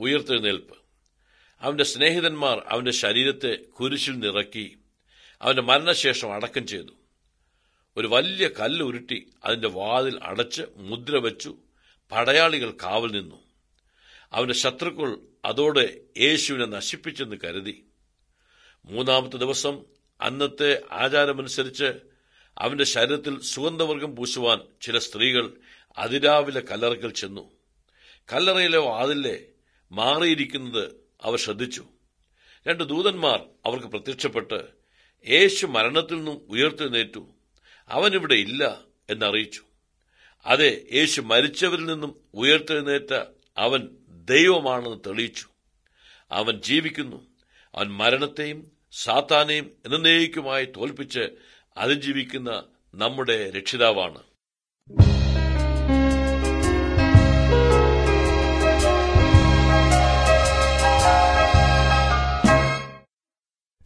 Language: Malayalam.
ഉയർത്തെഴുന്നേൽപ്പ് അവന്റെ സ്നേഹിതന്മാർ അവന്റെ ശരീരത്തെ കുരിശിൽ നിറക്കി അവന്റെ മരണശേഷം അടക്കം ചെയ്തു ഒരു വലിയ കല്ല് ഉരുട്ടി അതിന്റെ വാതിൽ അടച്ച് മുദ്ര വെച്ചു പടയാളികൾ കാവൽ നിന്നു അവന്റെ ശത്രുക്കൾ അതോടെ യേശുവിനെ നശിപ്പിച്ചെന്ന് കരുതി മൂന്നാമത്തെ ദിവസം അന്നത്തെ ആചാരമനുസരിച്ച് അവന്റെ ശരീരത്തിൽ സുഗന്ധവർഗം പൂശുവാൻ ചില സ്ത്രീകൾ അതിരാവിലെ കല്ലറക്കൽ ചെന്നു കല്ലറയിലെ വാതിലെ മാറിയിരിക്കുന്നത് അവർ ശ്രദ്ധിച്ചു രണ്ട് ദൂതന്മാർ അവർക്ക് പ്രത്യക്ഷപ്പെട്ട് യേശു മരണത്തിൽ നിന്നും ഉയർത്തെഴുന്നേറ്റു അവനിവിടെ ഇല്ല എന്നറിയിച്ചു അതെ യേശു മരിച്ചവരിൽ നിന്നും ഉയർത്തെഴുന്നേറ്റ അവൻ ദൈവമാണെന്ന് തെളിയിച്ചു അവൻ ജീവിക്കുന്നു അവൻ മരണത്തെയും സാത്താനെയും എന്നേക്കുമായി തോൽപ്പിച്ച് അതിജീവിക്കുന്ന നമ്മുടെ രക്ഷിതാവാണ്